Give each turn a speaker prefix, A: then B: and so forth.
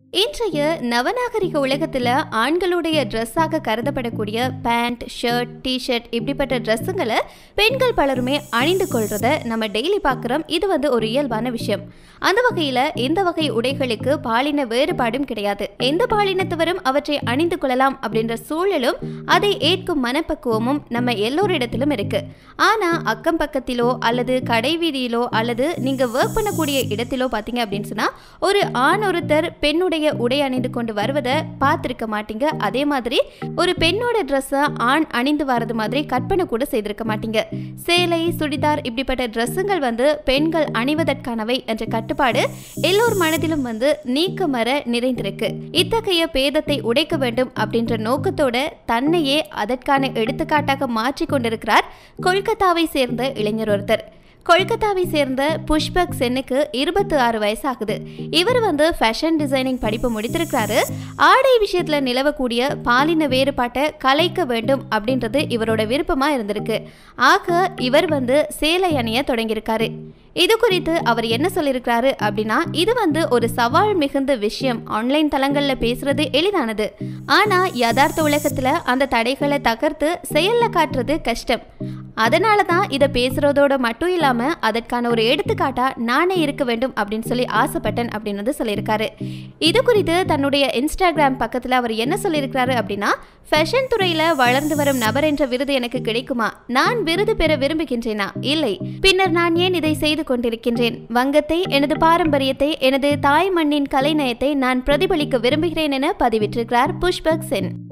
A: இன்றைய நவநாகரிக உலகத்துல ஆண்களுடைய ட்ரெஸ்ஸாக கருதப்படக்கூடிய பேண்ட் ஷர்ட் டிஷர்ட் இப்படிப்பட்ட ட்ரெஸ்ஸுங்களை பெண்கள் பலருமே அணிந்து கொள்றத நம்ம டெய்லி பார்க்குறோம் இது வந்து ஒரு இயல்பான விஷயம் அந்த வகையில இந்த வகை உடைகளுக்கு பாலின வேறுபாடும் கிடையாது எந்த பாலினத்தவரும் அவற்றை அணிந்து கொள்ளலாம் அப்படின்ற சூழலும் அதை ஏற்கும் மனப்பக்குவமும் நம்ம எல்லோரிடத்திலும் இருக்கு ஆனா அக்கம் பக்கத்திலோ அல்லது கடை வீதியிலோ அல்லது நீங்க ஒர்க் பண்ணக்கூடிய இடத்திலோ பாத்தீங்க அப்படின்னு சொன்னா ஒரு ஆண் ஒருத்தர் பெண்ணுடைய உடை அணிந்து கொண்டு வருவதை பார்த்துருக்க மாட்டீங்க அதே மாதிரி ஒரு பெண்ணோட ட்ரெஸ்ஸை ஆண் அணிந்து வரது மாதிரி கற்பனை கூட செய்திருக்க மாட்டீங்க சேலை சுடிதார் இப்படிப்பட்ட ட்ரெஸ்ஸுங்கள் வந்து பெண்கள் அணிவதற்கானவை என்ற கட்டுப்பாடு எல்லோர் மனதிலும் வந்து நீக்கமர நிறைந்திருக்கு இத்தகைய பேதத்தை உடைக்க வேண்டும் அப்படின்ற நோக்கத்தோட தன்னையே அதற்கான எடுத்துக்காட்டாக மாற்றிக் கொண்டிருக்கிறார் கொல்கத்தாவை சேர்ந்த இளைஞர் ஒருத்தர் கொல்கத்தாவை சேர்ந்த புஷ்பக் சென்னுக்கு இருபத்தி ஆறு வயசு ஆகுது இவர் வந்து ஃபேஷன் டிசைனிங் படிப்பு முடித்திருக்கிறாரு ஆடை விஷயத்துல நிலவக்கூடிய பாலின வேறுபாட்டை கலைக்க வேண்டும் அப்படின்றது இவரோட விருப்பமா இருந்திருக்கு ஆக இவர் வந்து சேலை அணிய தொடங்கியிருக்காரு இது குறித்து அவர் என்ன சொல்லியிருக்கிறாரு அப்படின்னா இது வந்து ஒரு சவால் மிகுந்த விஷயம் ஆன்லைன் தளங்கள்ல பேசுறது எளிதானது ஆனா யதார்த்த உலகத்துல அந்த தடைகளை தகர்த்து செயல்ல காட்டுறது கஷ்டம் அதனால தான் இதை பேசுறதோட மட்டும் இல்லாம அதற்கான ஒரு எடுத்துக்காட்டா நானே இருக்க வேண்டும் அப்படின்னு சொல்லி ஆசைப்பட்டேன் அப்படின்னு வந்து சொல்லியிருக்காரு இது குறித்து தன்னுடைய இன்ஸ்டாகிராம் பக்கத்துல அவர் என்ன சொல்லியிருக்கிறாரு அப்படின்னா ஃபேஷன் துறையில வளர்ந்து வரும் நபர் என்ற விருது எனக்கு கிடைக்குமா நான் விருது பெற விரும்புகின்றேனா இல்லை பின்னர் நான் ஏன் இதை செய்து கொண்டிருக்கின்றேன் வங்கத்தை எனது பாரம்பரியத்தை எனது தாய் மண்ணின் கலைநயத்தை நான் பிரதிபலிக்க விரும்புகிறேன் என பதிவிட்டிருக்கிறார் புஷ்பக் சென்